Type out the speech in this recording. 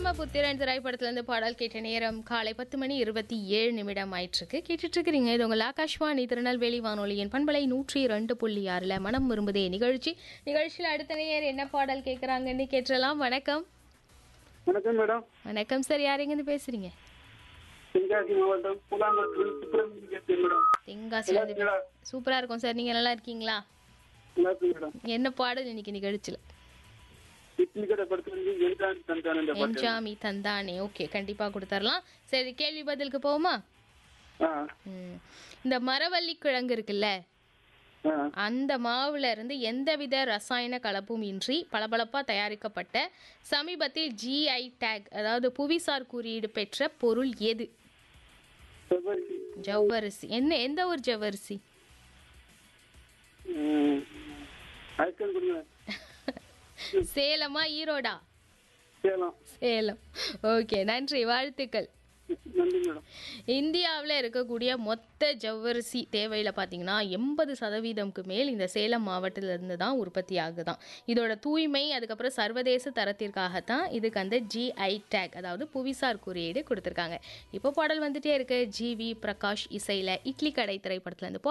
பரமபுத்திரன் திரைப்படத்துல இருந்து பாடல் கேட்ட நேரம் காலை பத்து மணி இருபத்தி ஏழு நிமிடம் ஆயிட்டிருக்கு கேட்டுட்டு இருக்கிறீங்க இது உங்கள் ஆகாஷ்வாணி திருநெல்வேலி வானொலியின் பண்பலை நூற்றி ரெண்டு புள்ளி ஆறுல மனம் விரும்புதே நிகழ்ச்சி நிகழ்ச்சியில் அடுத்த நேயர் என்ன பாடல் கேட்குறாங்கன்னு கேட்டலாம் வணக்கம் வணக்கம் மேடம் வணக்கம் சார் யார் எங்கேருந்து பேசுறீங்க தென்காசி மாவட்டம் புலாங்குளத்தில் சுப்பிரமணியம் பேசுறேன் மேடம் தென்காசில இருந்து சூப்பரா இருக்கும் சார் நீங்க நல்லா இருக்கீங்களா நல்லா இருக்கு மேடம் என்ன பாடல் இன்னைக்கு நிகழ்ச்சியில் இட்லி கடை படத்துல என்தான் தந்தான் இந்த பாட்டு என்ஜாமி தந்தானே ஓகே கண்டிப்பா கொடுத்துடலாம் சரி கேள்வி பதிலுக்கு போவோமா ஆ ம். இந்த மரவள்ளி கிழங்கு இருக்குல்ல ஆ அந்த மாவுல இருந்து எந்தவித ரசாயன கலப்பும் இன்றி பளபளப்பா தயாரிக்கப்பட்ட சமீபத்தில் ஜிஐ டேக் அதாவது புவிசார் குறியீடு பெற்ற பொருள் எது செவ்வரிசி ஜவ்வரிசி என்ன எந்த ஒரு ஜவ்வரிசி ம். ஐஸ்கிரீம் கொடுங்க சேலமா ஈரோடா சேலம் சேலம் ஓகே நன்றி வாழ்த்துக்கள் நன்றி மேடம் இந்தியாவில் இருக்கக்கூடிய மொத்த ஜவ்வரிசி தேவையில் பார்த்தீங்கன்னா எண்பது சதவீதம்க்கு மேல் இந்த சேலம் மாவட்டத்திலிருந்து தான் உற்பத்தி ஆகுதான் இதோட தூய்மை அதுக்கப்புறம் சர்வதேச தரத்திற்காகத்தான் இதுக்கு அந்த ஜிஐ டேக் அதாவது புவிசார் குறியீடு கொடுத்துருக்காங்க இப்போ பாடல் வந்துட்டே இருக்கு ஜி வி பிரகாஷ் இசையில் இட்லி கடை திரைப்படத்துல இருந்து